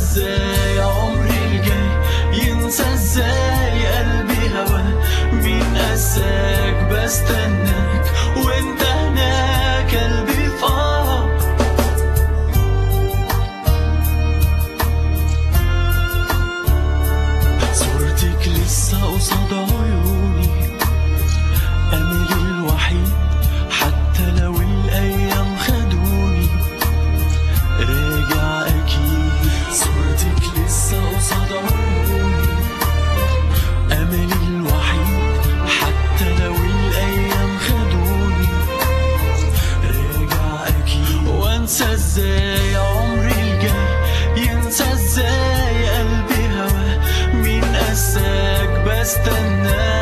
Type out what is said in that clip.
ازاي عمري الجاي ينسى ازاي قلبي هواك مين قاساك بستناك وانت هناك قلبي فاض صورتك لسه قصاد عيوني أملي الوحيد حتى لو الأيام خدوني راجع أكيد صورتك لسه قصاد عيوني أملي الوحيد حتى لو الأيام خدوني راجع أكيد وأنسى إزاي عمري الجاي ينسى إزاي قلبي هوا مين قاساك بستناك